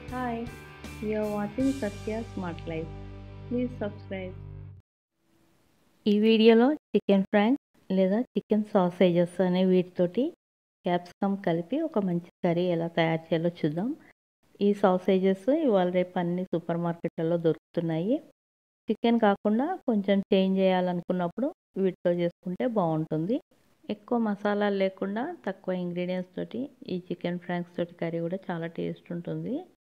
Hi, you are watching Satya Smart Life. Please subscribe. ఈ వీడియోలో chicken franks లేదా chicken sausages అనే వీటితోటి క్యాప్సికమ్ కలిపి ఒక మంచి కర్రీ ఎలా తయారు చేయాలో చూద్దాం ఈ సాసేజెస్ ఇవాళ రేపు అన్ని సూపర్ మార్కెట్లలో దొరుకుతున్నాయి చికెన్ కాకుండా కొంచెం చేంజ్ చేయాలనుకున్నప్పుడు వీటితో చేసుకుంటే బాగుంటుంది ఎక్కువ మసాలాలు లేకుండా తక్కువ ఇంగ్రీడియంట్స్ తోటి ఈ చికెన్ ఫ్రాంక్స్ తోటి కర్రీ కూడా చాలా టేస్ట్ ఉంటుంది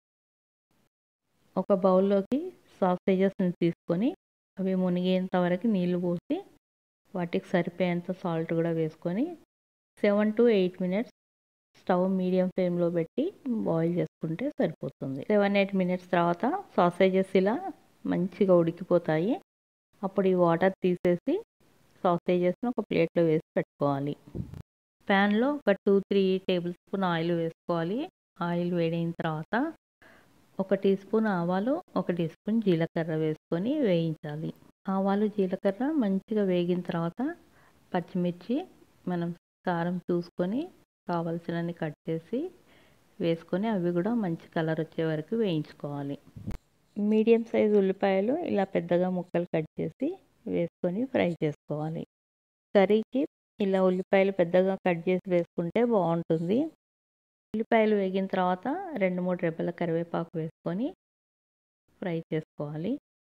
ఒక బౌల్లోకి సాసేజెస్ని తీసుకొని అవి మునిగేంత వరకు నీళ్లు పోసి వాటికి సరిపోయేంత సాల్ట్ కూడా వేసుకొని seven to eight minutes stove medium ఫ్లేమ్లో పెట్టి బాయిల్ చేసుకుంటే సరిపోతుంది సెవెన్ ఎయిట్ మినిట్స్ తర్వాత సాసేజెస్ ఇలా మంచిగా ఉడికిపోతాయి అప్పుడు ఈ వాటర్ తీసేసి సాసేజెస్ని ఒక ప్లేట్లో వేసి పెట్టుకోవాలి ప్యాన్లో ఒక two three tablespoon oil వేసుకోవాలి ఆయిల్ వేడైన తర్వాత ఒక టీ స్పూన్ ఆవాలు ఒక టీ స్పూన్ జీలకర్ర వేసుకొని వేయించాలి ఆవాలు జీలకర్ర మంచిగా వేగిన తర్వాత పచ్చిమిర్చి మనం కారం చూసుకొని కావలసినన్ని కట్ చేసి వేసుకొని అవి కూడా మంచి కలర్ వచ్చే వరకు వేయించుకోవాలి మీడియం సైజు ఉల్లిపాయలు ఇలా పెద్దగా ముక్కలు కట్ చేసి వేసుకొని ఫ్రై చేసుకోవాలి కర్రీకి ఇలా ఉల్లిపాయలు పెద్దగా కట్ చేసి వేసుకుంటే బాగుంటుంది ఉల్లిపాయలు వేగిన తర్వాత రెండు మూడు రెబ్బల కరివేపాకు వేసుకొని ఫ్రై చేసుకోవాలి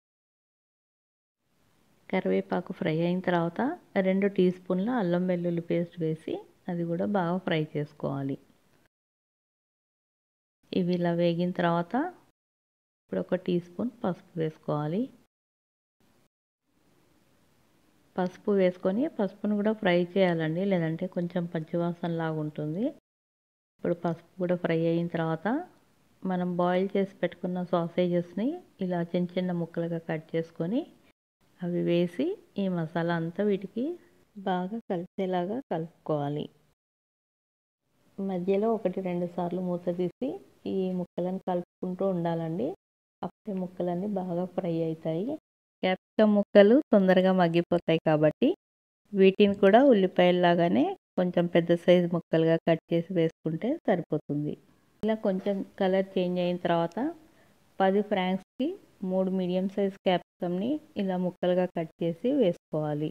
కరివేపాకు ఫ్రై అయిన తర్వాత రెండు టీ స్పూన్ల అల్లం వెల్లుల్లి పేస్ట్ వేసి అది కూడా బాగా ఫ్రై చేసుకోవాలి ఇవి ఇలా వేగిన తర్వాత ఇప్పుడు ఒక టీ స్పూన్ పసుపు వేసుకోవాలి పసుపు వేసుకొని పసుపును కూడా ఫ్రై చేయాలండి లేదంటే కొంచెం పచ్చివాసన లాగా ఉంటుంది ఇప్పుడు పసుపు కూడా ఫ్రై అయిన తర్వాత మనం బాయిల్ చేసి పెట్టుకున్న సాసేజెస్ని ఇలా చిన్న చిన్న ముక్కలుగా కట్ చేసుకొని అవి వేసి ఈ మసాలా అంతా వీటికి బాగా కలిసేలాగా కలుపుకోవాలి మధ్యలో ఒకటి రెండు సార్లు మూత తీసి ఈ ముక్కలను కలుపుకుంటూ ఉండాలండి అప్పుడే ముక్కలన్నీ బాగా ఫ్రై అవుతాయి క్యాప్సికమ్ ముక్కలు తొందరగా మగ్గిపోతాయి కాబట్టి వీటిని కూడా ఉల్లిపాయల్లాగానే కొంచెం పెద్ద సైజు ముక్కలుగా కట్ చేసి వేసుకుంటే సరిపోతుంది ఇలా కొంచెం కలర్ చేంజ్ అయిన తర్వాత పది ఫ్రాంక్స్కి మూడు మీడియం సైజ్ క్యాప్సికమ్ని ఇలా ముక్కలుగా కట్ చేసి వేసుకోవాలి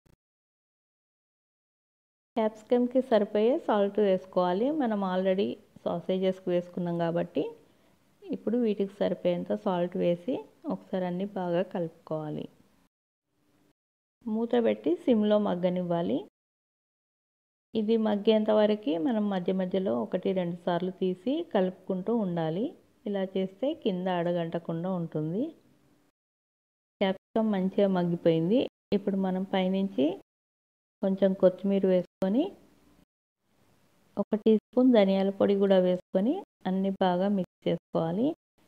క్యాప్సికమ్కి సరిపోయే సాల్ట్ వేసుకోవాలి మనం ఆల్రెడీ సాసేజెస్కి వేసుకున్నాం కాబట్టి ఇప్పుడు వీటికి సరిపోయేంత సాల్ట్ వేసి ఒకసారి అన్నీ బాగా కలుపుకోవాలి మూత పెట్టి సిమ్లో మగ్గనివ్వాలి ఇది మగ్గేంత వరకు మనం మధ్య మధ్యలో ఒకటి రెండు సార్లు తీసి కలుపుకుంటూ ఉండాలి ఇలా చేస్తే కింద అడగంటకుండా ఉంటుంది క్యాప్సికమ్ మంచిగా మగ్గిపోయింది ఇప్పుడు మనం పైనుంచి కొంచెం కొత్తిమీర వేసుకొని ఒక టీ స్పూన్ ధనియాల పొడి కూడా వేసుకొని అన్నీ బాగా మిక్స్ చేసుకోవాలి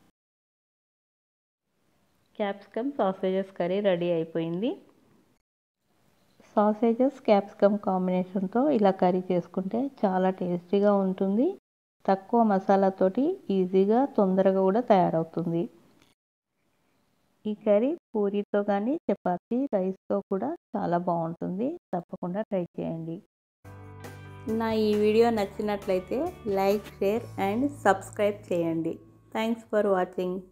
క్యాప్సికమ్ సాసేజెస్ కర్రీ రెడీ అయిపోయింది సాసేజెస్ క్యాప్సికమ్ కాంబినేషన్తో ఇలా కర్రీ చేసుకుంటే చాలా టేస్టీగా ఉంటుంది తక్కువ మసాలాతోటి ఈజీగా తొందరగా కూడా తయారవుతుంది ఈ కర్రీ పూరితో కానీ చపాతీ రైస్తో కూడా చాలా బాగుంటుంది తప్పకుండా ట్రై చేయండి నా ఈ వీడియో నచ్చినట్లయితే లైక్ షేర్ అండ్ సబ్స్క్రైబ్ చేయండి థ్యాంక్స్ ఫర్ వాచింగ్